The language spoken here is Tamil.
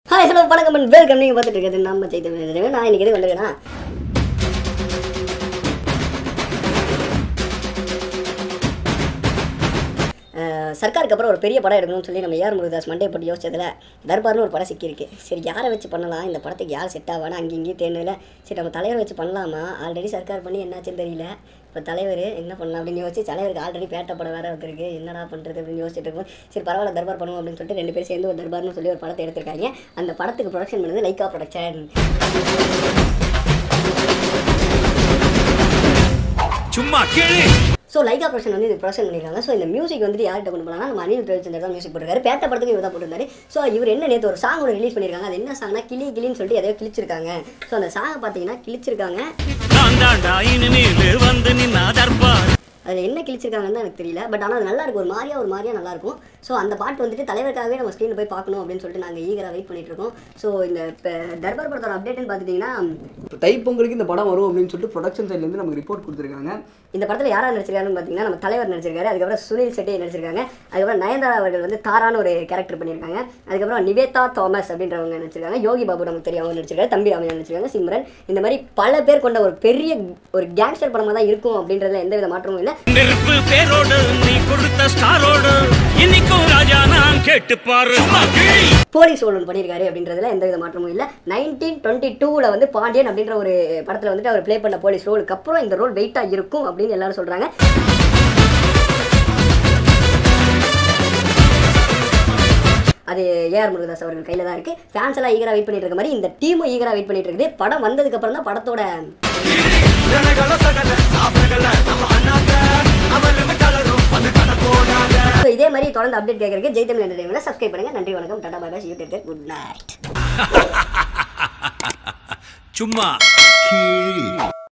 ஹாய் ஹலோ வணக்கம் அண்ட் வெல்கம் நீங்கள் பார்த்துட்டு இருக்கிறது நம்ம செய்தி நான் இன்னைக்கு எது வந்திருக்கேன்னா அஹ், சர்க்காருக்கு அப்புறம் ஒரு பெரிய படம் எடுக்கணும்னு சொல்லி நம்ம ஏஆர் முருகதாஸ் மண்டே போட்டு யோசிச்சதுல தர்பார்னு ஒரு படம் சிக்கியிருக்கு சரி யாரை வச்சு பண்ணலாம் இந்த படத்துக்கு யார் செட் ஆவானா அங்கே இங்கேயும் தேனல சரி நம்ம தலைவர் வச்சு பண்ணலாமா ஆல்ரெடி சர்க்கார் பண்ணி என்னாச்சுன்னு தெரியல இப்போ தலைவர் என்ன பண்ணலாம் அப்படின்னு யோசிச்சு தலைவருக்கு ஆல்ரெடி பேட்ட படம் வேறு வந்திருக்கு என்னடா பண்ணுறது அப்படின்னு யோசிச்சுட்டு இருக்கும் சரி பரவாயில்ல தர்பார் பண்ணுவோம் அப்படின்னு சொல்லிட்டு ரெண்டு பேரும் சேர்ந்து ஒரு தர்பார்னு சொல்லி ஒரு படத்தை எடுத்திருக்காங்க அந்த படத்துக்கு ப்ரொடக்ஷன் பண்ணது லைக்கா ப்ரொடக்ஷன் சும்மா கேளு ஸோ லைகா ப்ரொடக்ஷன் வந்து இது ப்ரொடக்ஷன் பண்ணியிருக்காங்க ஸோ இந்த மியூசிக் வந்துட்டு யார்கிட்ட கொண்டு போனாங்க நம்ம அனில் பிரச்சனை தான் மியூசிக் போட்டிருக்காரு பேட்ட படத்துக்கு இவர் தான் போட்டிருந்தாரு ஸோ இவர் என்ன நேற்று ஒரு சாங் ஒன்று ரிலீஸ் பண்ணியிருக்காங்க அது என்ன சாங்னா கிளி கிளின்னு சொல்லிட்டு எதையோ கிழிச்சிருக்காங்க ஸோ அந்த சாங்கை பார்த்தீங்கன்னா கிழிச்சிருக்காங்க நான் தாண்டா இனிமேல் வந்து நின்னா தர்பார் அதில் என்ன கிழிச்சிருக்காங்கன்னு தான் எனக்கு தெரியல பட் ஆனால் அது நல்லா இருக்கும் ஒரு மாதிரியா ஒரு மாதிரியா நல்லா இருக்கும் ஸோ அந்த பாட்டு வந்துட்டு தலைவருக்காகவே நம்ம ஸ்க்ரீனில் போய் பார்க்கணும் அப்படின்னு சொல்லிட்டு நாங்கள் ஈகராக வெயிட் பண்ணிட்டு இருக்கோம் ஸோ இந்த இப்போ தர்பார் படத்தோட அப்டேட்னு பார்த்துட்டிங்கன்னா இப்போ தைப்பொங்கலுக்கு இந்த படம் வரும் அப்படின்னு சொல்லிட்டு ப்ரொடக்ஷன் சைட்லேருந்து நமக்கு ரிப்போர்ட் கொடுத்துருக்காங்க இந்த படத்தில் யாரா நடிச்சிருக்காருன்னு பார்த்தீங்கன்னா நம்ம தலைவர் நடிச்சிருக்காரு அதுக்கப்புறம் சுனில் செட்டி நடிச்சிருக்காங்க அதுக்கப்புறம் நயன்தாரா அவர்கள் வந்து தாரான்னு ஒரு கேரக்டர் பண்ணியிருக்காங்க அதுக்கப்புறம் நிவேதா தாமஸ் அப்படின்றவங்க நடிச்சிருக்காங்க யோகி பாபு நமக்கு தெரியும் அவங்க நடிச்சிருக்காரு தம்பி ராமையா நடிச்சிருக்காங்க சிம்ரன் இந்த மாதிரி பல பேர் கொண்ட ஒரு பெரிய ஒரு கேங்ஸ்டர் படமாக தான் இருக்கும் அப்படின்றதுல எந்த வித மாற்றமும் இல்லை நெருப்பு பேரோடு நீ கொடுத்த ஸ்டாரோடு இன்னைக்கும் ராஜா நான் கேட்டு பாரு சும்மா கேளு. போலீஸ் ரோல் ஒன்று பண்ணியிருக்காரு அப்படின்றதுல எந்த வித மாற்றமும் இல்லை நைன்டீன் டுவெண்ட்டி டூவில் வந்து பாண்டியன் அப்படின்ற ஒரு படத்தில் வந்துட்டு அவர் ப்ளே பண்ண போலீஸ் ரோலுக்கு அப்புறம் இந்த ரோல் வெயிட்டாக இருக்கும் அப்படின்னு எல்லாரும் சொல்கிறாங்க அது ஏஆர் முருகதாஸ் அவர்கள் கையில் தான் இருக்குது ஃபேன்ஸ் எல்லாம் ஈகராக வெயிட் பண்ணிட்டு இருக்க மாதிரி இந்த டீமும் ஈகராக வெயிட் பண்ணிட்டு இருக்குது படம் வந்ததுக்கு அப்புறம் தான் படத்தோட So, இதே மாதிரி தொடர்ந்து அப்டேட் கேட்கறதுக்கு ஜெய் தமிழ் என்டர்டைன்மெண்ட் சப்ஸ்கிரைப் பண்ணுங்க நன்றி வணக்கம் டாடா bye bye YouTube good night சும்மா கேளு.